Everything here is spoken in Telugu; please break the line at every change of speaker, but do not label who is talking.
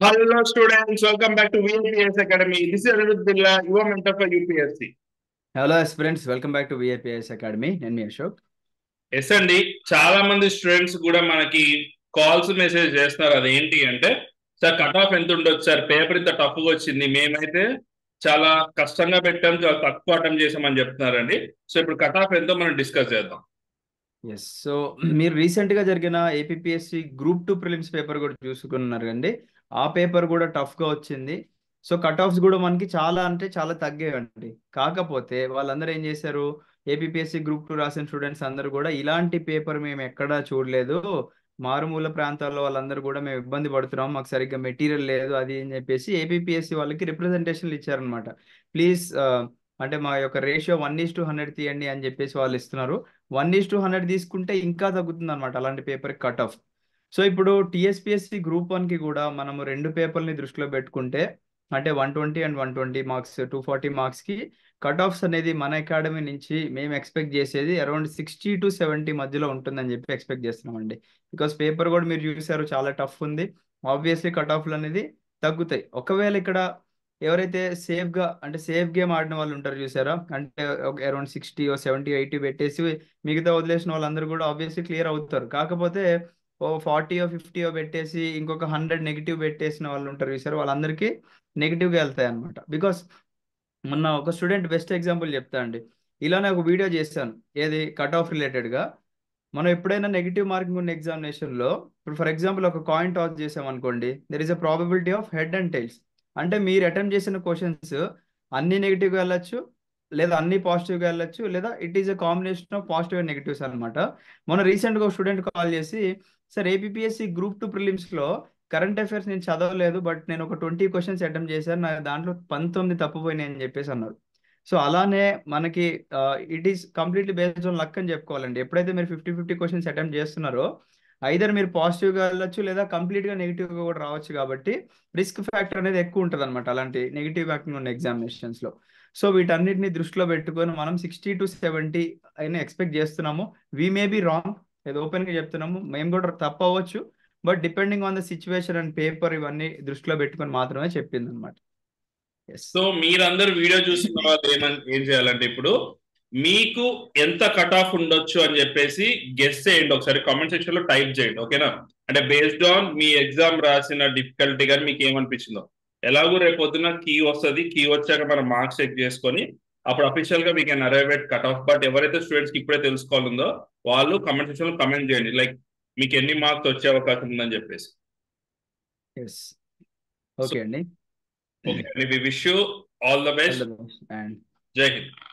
Hello students, welcome back to VAPS Academy. This is Anirudh Billa, your mentor for UPSC.
Hello friends welcome back to VIPS academy నేను మీ అశోక్
ఎస్ అండి చాలా మంది స్టూడెంట్స్ కూడా మనకి కాల్స్ మెసేజ్ చేస్తున్నారు అదేంటి అంటే సార్ కట్ ఆఫ్ ఎంత ఉండొచ్చు సార్ పేపర్ ఇంత టఫ్ గా వచ్చింది మేమైతే చాలా కష్టంగా పెట్టాం చాలా తక్కువ అటెంప్ట్ చేసామని చెప్తున్నారండి సో ఇప్పుడు కట్ ఆఫ్ ఎంతో మనం డిస్కస్ చేద్దాం
ఎస్ సో మీరు రీసెంట్ గా జరిగిన APSC group two prelims paper కూడా చూసుకున్నారు కండి ఆ పేపర్ కూడా టఫ్ గా వచ్చింది సో కట్ ఆఫ్స్ కూడా మనకి చాలా అంటే చాలా తగ్గేవండి కాకపోతే వాళ్ళందరూ ఏం చేశారు ఏపీఎస్సి గ్రూప్ టూ రాసిన స్టూడెంట్స్ అందరూ కూడా ఇలాంటి పేపర్ మేము ఎక్కడా చూడలేదు మారుమూల ప్రాంతాల్లో వాళ్ళందరూ కూడా మేము ఇబ్బంది పడుతున్నాం మాకు సరిగ్గా మెటీరియల్ లేదు అది అని చెప్పేసి ఏపీఎస్సి వాళ్ళకి రిప్రజెంటేషన్లు ఇచ్చారనమాట ప్లీజ్ అంటే మా యొక్క ratio one is to hundred తీయండి అని చెప్పేసి వాళ్ళు ఇస్తున్నారు వన్ ఈస్ టు హండ్రెడ్ తీసుకుంటే ఇంకా తగ్గుతుంది అనమాట అలాంటి పేపర్ కట్ ఆఫ్ సో ఇప్పుడు టిఎస్పిఎస్సి గ్రూప్ వన్కి కూడా మనము రెండు పేపర్ని దృష్టిలో పెట్టుకుంటే అంటే one twenty and one twenty marks two forty మార్క్స్కి కట్ ఆఫ్స్ అనేది మన అకాడమీ నుంచి మేము ఎక్స్పెక్ట్ చేసేది అరౌండ్ సిక్స్టీ టు సెవెంటీ మధ్యలో ఉంటుందని చెప్పి ఎక్స్పెక్ట్ చేస్తున్నామండి బికాస్ పేపర్ కూడా మీరు చూసారు చాలా టఫ్ ఉంది ఆబ్వియస్లీ కట్ ఆఫ్లు అనేది తగ్గుతాయి ఒకవేళ ఇక్కడ ఎవరైతే సేఫ్గా అంటే సేఫ్ గేమ్ ఆడిన వాళ్ళు ఉంటారు చూసారా అంటే అరౌండ్ సిక్స్టీ సెవెంటీ ఎయిటీ పెట్టేసి మిగతా వదిలేసిన వాళ్ళందరూ కూడా ఆబ్వియస్లీ క్లియర్ అవుతారు కాకపోతే ఓ ఫార్టీ ఫిఫ్టీ పెట్టేసి ఇంకొక హండ్రెడ్ నెగిటివ్ పెట్టేసిన వాళ్ళు ఉంటారు చూసారు వాళ్ళందరికీ నెగిటివ్గా వెళ్తాయి అనమాట బికాస్ మొన్న ఒక స్టూడెంట్ బెస్ట్ ఎగ్జాంపుల్ చెప్తా అండి ఇలానే ఒక వీడియో చేశాను ఏది కట్ ఆఫ్ రిలేటెడ్గా మనం ఎప్పుడైనా నెగిటివ్ మార్కింగ్ ఉన్న ఎగ్జామినేషన్లో ఇప్పుడు ఫర్ ఎగ్జాంపుల్ ఒక కాయిన్ టాస్ చేసాం అనుకోండి there is a probability of head and tails అంటే మీరు అటెంప్ట్ చేసిన క్వశ్చన్స్ అన్ని నెగిటివ్గా వెళ్ళచ్చు లేదా అన్ని పాజిటివ్గా వెళ్ళచ్చు లేదా it is a combination of positive and negatives అనమాట మన రీసెంట్గా ఒక స్టూడెంట్ కాల్ చేసి సార్ ఏపీఎస్సి గ్రూప్ టూ ప్రిలిమ్స్లో కరెంట్ అఫైర్స్ నేను చదవలేదు బట్ నేను ఒక ట్వంటీ క్వశ్చన్స్ అటెంప్ట్ చేశాను నాకు దాంట్లో పంతొమ్మిది తప్పుపోయినాయి అని చెప్పేసి అన్నారు సో అలానే మనకి it is completely based on luck అని చెప్పుకోవాలండి ఎప్పుడైతే మీరు ఫిఫ్టీ ఫిఫ్టీ క్వశ్చన్స్ అటెంప్ట్ చేస్తున్నారో ఐదర్ మీరు పాజిటివ్గా వెళ్ళొచ్చు లేదా కంప్లీట్గా నెగిటివ్గా కూడా రావచ్చు కాబట్టి రిస్క్ ఫ్యాక్టర్ అనేది ఎక్కువ ఉంటుంది అనమాట అలాంటి నెగిటివ్ ఫ్యాక్టర్ ఉన్న ఎగ్జామినేషన్స్లో సో వీటన్నిటిని దృష్టిలో పెట్టుకొని మనం సిక్స్టీ టు సెవెంటీ అయినా ఎక్స్పెక్ట్ చేస్తున్నాము వీ మే బి రాంగ్ ఇది ఓపెన్గా చెప్తున్నాము మేము కూడా తప్పు అవ్వచ్చు but depending on the situation and paper ఇవన్నీ దృష్టిలో పెట్టుకొని మాత్రమే చెప్పింది అనమాట
సో మీరందరూ వీడియో చూసిన తర్వాత ఏమని ఏం చేయాలంటే ఇప్పుడు మీకు ఎంత కట్ ఆఫ్ ఉండొచ్చు అని చెప్పేసి గెస్ చేయండి ఒకసారి కామెంట్ సెక్షన్ లో టైప్ చేయండి ఓకేనా అంటే బేస్డ్ ఆన్ మీ ఎగ్జామ్ రాసిన డిఫికల్టీ కానీ మీకు ఏమనిపించిందో ఎలాగో రేపు పొద్దున కీ వస్తుంది కీ వచ్చాక మనం మార్క్స్ చెక్ చేసుకొని అప్పుడు అఫీషియల్ గా మీకు అరైవేట్ కట్ ఆఫ్ బట్ ఎవరైతే స్టూడెంట్స్ కి ఇప్పుడే తెలుసుకోవాలందో వాళ్ళు కమెంట్ సెక్షన్ లో కమెంట్ చేయండి లైక్ మీకు ఎన్ని మార్క్స్ వచ్చే అవకాశం ఉందని చెప్పేసి
ఓకే అండి
ఓకే అండి we wish you all the best
and
Jai Hind